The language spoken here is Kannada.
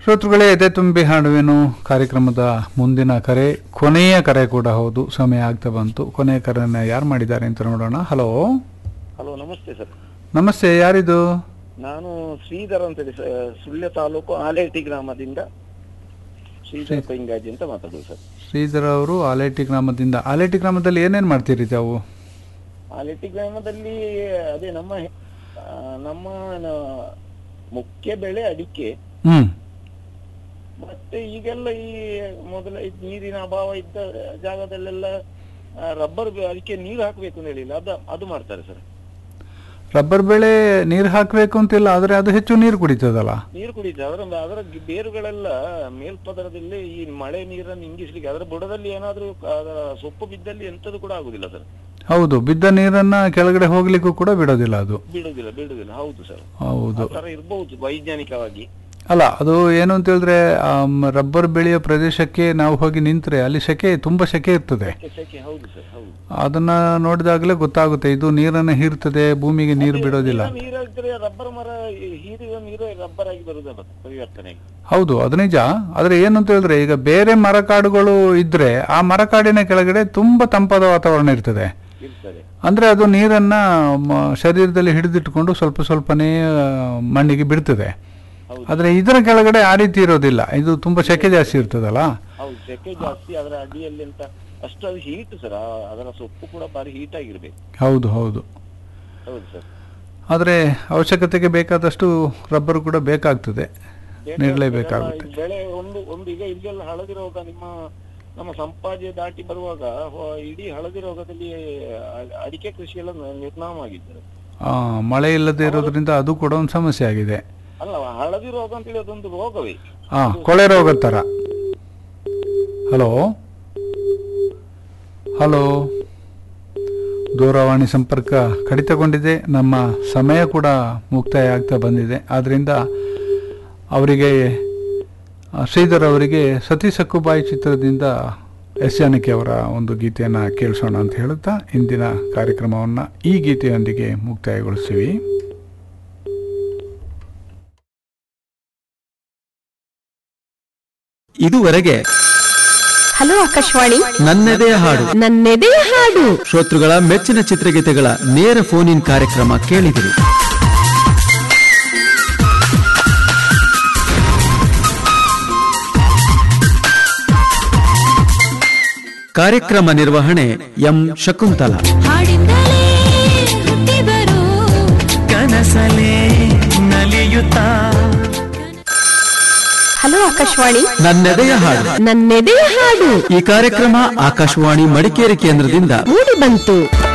ಶ್ರೋತೃಗಳೇ ಎದೆ ತುಂಬಿ ಹಾಡುವೆನು ಕಾರ್ಯಕ್ರಮದ ಮುಂದಿನ ಕರೆ ಕೊನೆಯ ಕರೆ ಕೂಡ ಹೌದು ಸಮಯ ಆಗ್ತಾ ಬಂತು ಕೊನೆಯ ಕರೆನ ಯಾರು ಮಾಡಿದ್ದಾರೆ ಅಂತ ನೋಡೋಣ ಹಲೋ ಹಲೋ ನಮಸ್ತೆ ಸರ್ ನಮಸ್ತೆ ಯಾರಿದು ನಾನು ಶ್ರೀಧರ್ ಅಂತೇಳಿ ಸ- ಸುಳ್ಯ ತಾಲೂಕು ಆಲೇಟಿ ಗ್ರಾಮದಿಂದ ಶ್ರೀಧರ್ ಪೈಂಗಾಜಿ ಅಂತ ಮಾತಾಡೋದು ಸರ್ ಶ್ರೀಧರ್ ಅವರು ಆಲೇಟಿ ಗ್ರಾಮದಿಂದ ಆಲೇಟಿ ಗ್ರಾಮದಲ್ಲಿ ಏನೇನು ಮಾಡ್ತೀರಿ ತಾವು ಆಲೇಟಿ ಗ್ರಾಮದಲ್ಲಿ ಅದೇ ನಮ್ಮ ಹೆ- ಆ, ನಮ್ಮ ನ- ಮುಖ್ಯ ಬೆಳೆ ಅಡಿಕೆ ಹ್ಞೂ ಮತ್ತೆ ಈಗೆಲ್ಲ ಈ ಮೊದಲ ಈ ನೀರಿನ ಅಭಾವ ಇದ್ದ ಜಾಗದಲ್ಲೆಲ್ಲ ಆ, ರಬ್ಬರ್ ಬೆ- ಅದಕ್ಕೆ ನೀರು ಹಾಕ್ಬೇಕು ಅಂತ ಹೇಳಿಲ್ಲ ಅದು ಅದು ಮಾಡ್ತಾರೆ ಸರ್ ರಬ್ಬರ್ ಬೆಳೆ ನೀರು ಹಾಕಬೇಕು ಅಂತಿಲ್ಲ ಆದರೆ ಅದು ಹೆಚ್ಚು ನೀರು ಕುಡಿತದಲ್ಲ ನೀರು ಕುಡಿತಾರೆ ಅದರ ಅದರ ಗಿ- ಬೇರುಗಳೆಲ್ಲ ಮೇಲ್ಪದರದಲ್ಲಿ ಈ ಮಳೆ ನೀರನ್ನು ಇಂಗಿಸ್ಲಿಕ್ಕೆ ಅದರ ಬುಡದಲ್ಲಿ ಏನಾದ್ರೂ ಅದರ ಸೊಪ್ಪು ಬಿದ್ದಲ್ಲಿ ಎಂತದು ಕೂಡ ಆಗುದಿಲ್ಲ ಸರ್ ಹೌದು ಬಿದ್ದ ನೀರನ್ನ ಕೆಳಗಡೆ ಹೋಗ್ಲಿಕ್ಕೂ ಕೂಡ ಬಿಡೋದಿಲ್ಲ ಅದು ಬಿಡುದಿಲ್ಲ ಬಿಡುದಿಲ್ಲ ಹೌದು ಸರ್ ಹೌದು ಆ ತರ ಇರ್ಬಹುದು ವೈಜ್ಞಾನಿಕವಾಗಿ ಅಲ್ಲ ಅದು ಏನು ಅಂತ ಹೇಳಿದ್ರೆ ಆಮ್, ರಬ್ಬರ್ ಬೆಳೆಯೋ ಪ್ರದೇಶಕ್ಕೆ ನಾವು ಹೋಗಿ ನಿಂತರೆ ಅಲ್ಲಿ ಸೆಕೆ ತುಂಬ ಸೆಕೆ ಇರ್ತದೆ ಸೆಕೆ ಸೆಕೆ ಹೌದು ಸರ್ ಹೌದು ಅದನ್ನ ನೋಡಿದಾಗಲೇ ಗೊತ್ತಾಗುತ್ತೆ ಇದು ನೀರನ್ನು ಹೀರ್ತದೆ ಭೂಮಿಗೆ ನೀರು ಬಿಡೋದಿಲ್ಲ ನೀರು ಇದ್ರೆ ರಬ್ಬರ್ ಮರ ಈ ಹೀರಿದ ನೀರು ರಬ್ಬರ್ ಆಗಿ ಬರುದಲ್ಲ ಪರಿವರ್ತನೆ ಹೌದು ಅದು ನಿಜ ಆದರೆ ಏನು ಅಂತ ಹೇಳಿದ್ರೆ ಈಗ ಬೇರೆ ಮರಕಾಡುಗಳು ಇದ್ರೆ ಆ ಮರಕಾಡಿನ ಕೆಳಗಡೆ ತುಂಬ ತಂಪಾದ ವಾತಾವರಣ ಇರ್ತದೆ ಇರ್ತದೆ ಅಂದ್ರೆ ಅದು ನೀರನ್ನ ಮ- ಶರೀರದಲ್ಲಿ ಹಿಡಿದಿಟ್ಟುಕೊಂಡು ಸ್ವಲ್ಪ ಸ್ವಲ್ಪನೇ ಆ, ಮಣ್ಣಿಗೆ ಬಿಡ್ತದೆ ಹೌದು. ಆದರೆ ಇದರ ಕೆಳಗಡೆ ಆ ರೀತಿ ಇರೋದಿಲ್ಲ ಇದು ತುಂಬಾ ಸೆಕೆ ಜಾಸ್ತಿ ಇರ್ತದಲ್ಲ ಹೌದು ಸೆಕೆ ಜಾಸ್ತಿ ಅದರ ಅಡಿಯಲ್ಲಿ ಅಂತ ಅಷ್ಟು ಅದು ಹೀಟ್ ಸರ್ ಅದರ ಸೊಪ್ಪು ಕೂಡ ಬಾರಿ ಹೀಟ್ ಆಗಿರ್ಬೇಕು ಹೌದು ಹೌದು ಹೌದು ಸರ್ ಆದರೆ ಅವಶ್ಯಕತೆಗೆ ಬೇಕಾದಷ್ಟು ರಬ್ಬರ್ ಕೂಡ ಬೇಕಾಗ್ತದೆ ಬೇಕಾಗ್ತದೆ. ನೀಡಲೇಬೇಕಾಗುತ್ತೆ ಈ ಬೆಳೆ ಒಂದು ಒಂದು ಈಗ ಇಲ್ಲೆಲ್ಲ ಹಳದಿ ರೋಗ ನಿಮ್ಮ ನಮ್ಮ ಸಂಪಾಜೆ ದಾಟಿ ಬರುವಾಗ ಹೊ- ಇಡೀ ಹಳದಿ ರೋಗದಲ್ಲಿ ಅ- ಅಡಿಕೆ ಕೃಷಿ ಎಲ್ಲ ನಿರ್ನಾಮ ಆಗಿದ್ದಾರೆ ಆ, ಮಳೆ ಇಲ್ಲದೆ ಇರೋದ್ರಿಂದ ಅದು ಕೂಡ ಒಂದು ಸಮಸ್ಯೆ ಆಗಿದೆ ಅಲ್ಲ ಹಳದಿ ರೋಗ ಅಂತೇಳಿ ಅದೊಂದು ರೋಗವೇ ಆ ಕೊಳೆ ರೋಗದ ಥರ ಹಲೋ ಹಲೋ ದೂರವಾಣಿ ಸಂಪರ್ಕ ಕಡಿತಗೊಂಡಿದೆ ನಮ್ಮ ಸಮಯ ಕೂಡ ಮುಕ್ತಾಯ ಆಗ್ತಾ ಬಂದಿದೆ ಆದ್ದರಿಂದ ಅವರಿಗೆ ಆ, ಶ್ರೀಧರ್ ಅವರಿಗೆ ಸತಿ ಸಕ್ಕುಬಾಯಿ ಚಿತ್ರದಿಂದ ಎಸ್ ಜಾನಕಿ ಅವರ ಒಂದು ಗೀತೆಯನ್ನು ಕೇಳಿಸೋಣ ಅಂತ ಹೇಳುತ್ತಾ ಇಂದಿನ ಕಾರ್ಯಕ್ರಮವನ್ನು ಈ ಗೀತೆಯೊಂದಿಗೆ ಮುಕ್ತಾಯಗೊಳಿಸ್ತೀವಿ ಇದುವರೆಗೆ ಹಲೋ ಆಕಾಶವಾಣಿ ನನ್ನೆದೆಯ ಹಾಡು ನನ್ನೆದೆಯ ಹಾಡು ಶ್ರೋತೃಗಳ ಮೆಚ್ಚಿನ ಚಿತ್ರಗೀತೆಗಳ ನೇರ ಫೋನ್ ಇನ್ ಕಾರ್ಯಕ್ರಮ ಕೇಳಿದಿರಿ ಕಾರ್ಯಕ್ರಮ ನಿರ್ವಹಣೆ ಎಂ ಶಕುಂತಲ ಹಾಡಿಂದಲೇ ಹುಟ್ಟಿ ಬರೋ ಕನಸಲೇ ನಲಿಯುತ್ತ ಹಲೋ ಆಕಾಶವಾಣಿ ನನ್ನೆದೆಯ ಹಾಡು ನನ್ನೆದೆಯ ಹಾಡು ಈ ಕಾರ್ಯಕ್ರಮ ಆಕಾಶವಾಣಿ ಮಡಿಕೇರಿ ಕೇಂದ್ರದಿಂದ ಮೂಡಿ ಬಂತು